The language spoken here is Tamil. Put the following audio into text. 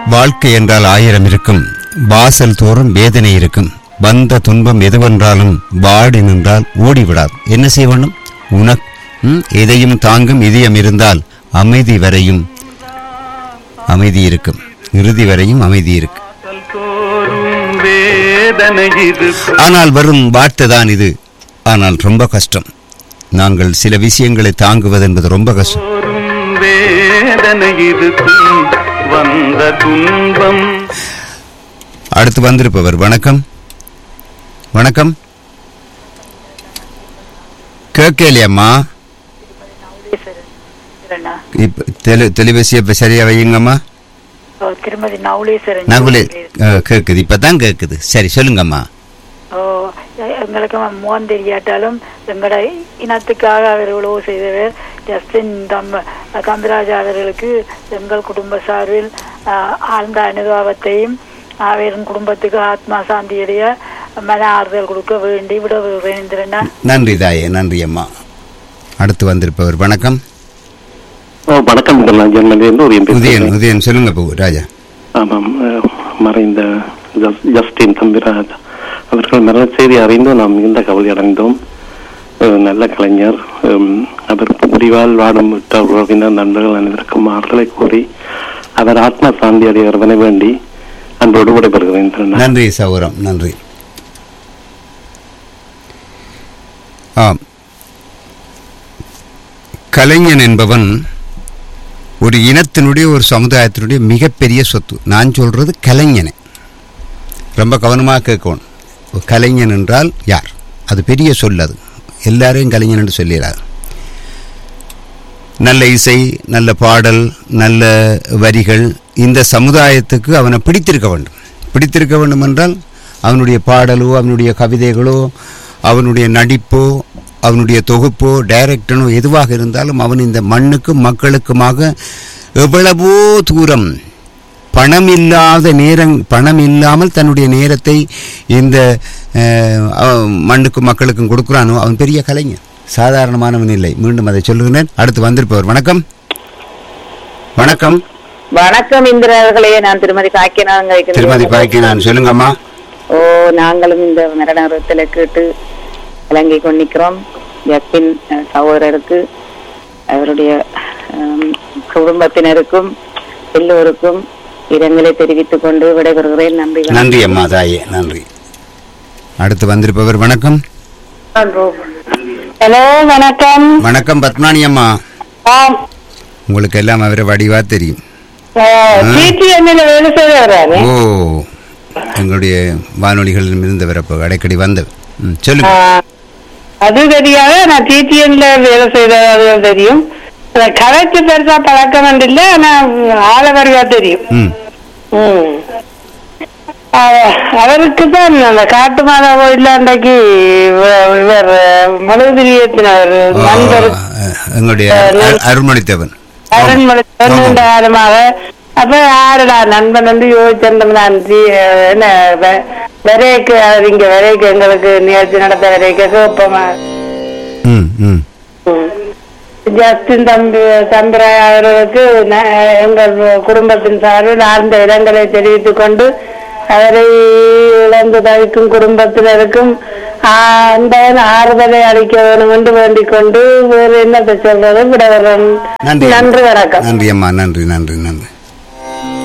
வாழ்க்கை என்றால் ஆயிரம் இருக்கும் வாசல் தோறும் வேதனை இருக்கும் வந்த துன்பம் எதுவென்றாலும் வாடி நின்றால் ஓடிவிடாது என்ன செய்ய வேண்டும் உனக் ம், எதையும் தாங்கும் இதயம் இருந்தால் அமைதி வரையும் அமைதி இருக்கும் இறுதி வரையும் அமைதி இருக்கும் வாசல் தோறும் வேதனை இருக்கும் ஆனால் வரும் வார்த்தை தான் இது ஆனால் ரொம்ப கஷ்டம் நாங்கள் சில விஷயங்களை தாங்குவது என்பது ரொம்ப கஷ்டம் தோறும் வேதனை இருக்கும் வந்த துன்பம் அடுத்து வந்திருப்பவர் வணக்கம் வணக்கம் கேட்கலையம்மா அண்ணா. இப்ப தெலி தொலைபேசியை இப்ப சரியா வையுங்கம்மா ஓ, திருமதி நவுலேஸ்வரன் நகுலே கேட்குது இப்பதான் கேட்குது சரி சொல்லுங்கம்மா ஓ எ- எங்களுக்கு முகம் தெரியாட்டாலும் எங்களோட இனத்துக்காக அவர் எவ்வளவோ செய்தவர் ஜஸ்டின் தம் தம்பிராஜா அவர்களுக்கு எங்கள் குடும்ப சார்பில் ஆ, ஆழ்ந்த அனுதாபத்தையும் அவரின் குடும்பத்துக்கு ஆத்மா சாந்தியுடைய மன ஆறுதல் கொடுக்க வேண்டி விட வேண்டியிருந்தா நன்றி தாயே நன்றி அம்மா அடுத்து வந்திருப்பவர் வணக்கம் ஓ வணக்கம் நான் ஜெர்மனிலிருந்து உதயம் உதயன் பேசுகிறேன் உதயன் சொல்லுங்க போ ராஜா ஆமாம் அஹ், மறைந்த ஜஸ்- ஜஸ்டின் தம்பிராஜ் அவர்கள் மரண செய்தி அறிந்தும் நாம் மிகுந்த கவலை அடைந்தோம் அஹ், நல்ல கலைஞர் உம், அவர் முடிவால் வாடும் விட்ட உறவினர் நண்பர்கள் அனைவருக்கும் ஆறுதலை கூறி அவர் ஆத்மா சாந்தி அடைய இறைவனை வேண்டி அன்போடு விடைபெறுகிறேன் திருநா. நன்றி சௌரம் நன்றி ஆம் கலைஞன் என்பவன் ஒரு இனத்தினுடைய ஒரு சமுதாயத்தினுடைய மிகப்பெரிய சொத்து நான் சொல்றது கலைஞனை ரொம்ப கவனமாக கேட்கணும் ஒரு கலைஞன் என்றால் யார் அது பெரிய சொல் அது எல்லாரையும் கலைஞன் என்று சொல்லிடாது நல்ல இசை நல்ல பாடல் நல்ல வரிகள் இந்த சமுதாயத்துக்கு அவனை பிடித்திருக்க வேண்டும் பிடித்திருக்க வேண்டும் என்றால் அவனுடைய பாடலோ அவனுடைய கவிதைகளோ அவனுடைய நடிப்போ அவனுடைய தொகுப்போ டைரக்டனோ எதுவாக இருந்தாலும் அவன் இந்த மண்ணுக்கும் மக்களுக்குமாக எவ்வளவோ தூரம் பணம் இல்லாத நேரம் பணம் இல்லாமல் தன்னுடைய நேரத்தை இந்த அஹ், அவன் மண்ணுக்கும் மக்களுக்கும் கொடுக்குறானோ அவன் பெரிய கலைஞர் சாதாரணமானவன் இல்லை மீண்டும் அதை சொல்லுகிறேன் அடுத்து வந்திருப்பவர் வணக்கம் வணக்கம் வணக்கம் இந்திரர்களே நான் திருமதி காக்கியநாதன் கழிக்கிறேன். திருமதி பாக்கி நான் சொல்லுங்கம்மா ஓ நாங்களும் இந்த மரணத்தில் கேட்டு விளங்கி கொண்டிருக்கிறோம் ஜஸ்டின் அஹ், சகோதரருக்கு அவருடைய ஹம், குடும்பத்தினருக்கும் எல்லோருக்கும் இரங்கலை தெரிவித்துக் கொண்டு விடைபெறுகிறேன் நன்றி வணக்கம். நன்றி அம்மா தாயே நன்றி அடுத்து வந்திருப்பவர் வணக்கம் ஹலோ வணக்கம் வணக்கம் பத்மானி அம்மா உங்களுக்கு எல்லாம் அவரை வடிவா தெரியும் சிடிஎம்ல வேலை செய்ய வர்றாரு ஓ எங்களுடைய வானொலிகளில் இருந்தவர் அப்போ அடிக்கடி வந்தவர் ம், சொல்லுங்க அது தெரியாது நான் டிடிஎன்ல வேலை செய்தது தெரியும் கதைக்கு பெருசா பழக்கம் இல்லை ஆனா ஆளவரியா தெரியும் ம் ம். அவ- அவருக்கு தான் அந்த காட்டு மாதா கோயில்ல அன்றைக்கு இவ- இவர் மழுதிரியத்தினர் ஓ, நண்பர் அஹ், எங்களுடைய அரு- அருள்மொழித்தேவன் அருண்மொழி நீண்ட காலமாக அப்ப யாருடா நண்பன் வந்து யோசிச்சிருந்தோம் நான் தி- என்ன வெ- விரைக்கு அவர் இங்க விரைக்கு எங்களுக்கு நிகழ்ச்சி நடத்த விரைக்க கேட்போமா ம் ம் ம். ஜஸ்டின் தம்பி தம்பிராய் அவர்களுக்கு ந- எங்கள் குடும்பத்தின் சார்பில் ஆழ்ந்த இரங்கலை தெரிவித்துக் கொண்டு அவரை இழந்து தவிக்கும் குடும்பத்தினருக்கும் ஆ, அந்த ஆறுதலை அளிக்க வேண்டும் என்று வேண்டிக் கொண்டு வேறு என்னத்தை சொல்றது விட நன்றி நன்றி வணக்கம் நன்றி அம்மா நன்றி நன்றி நன்றி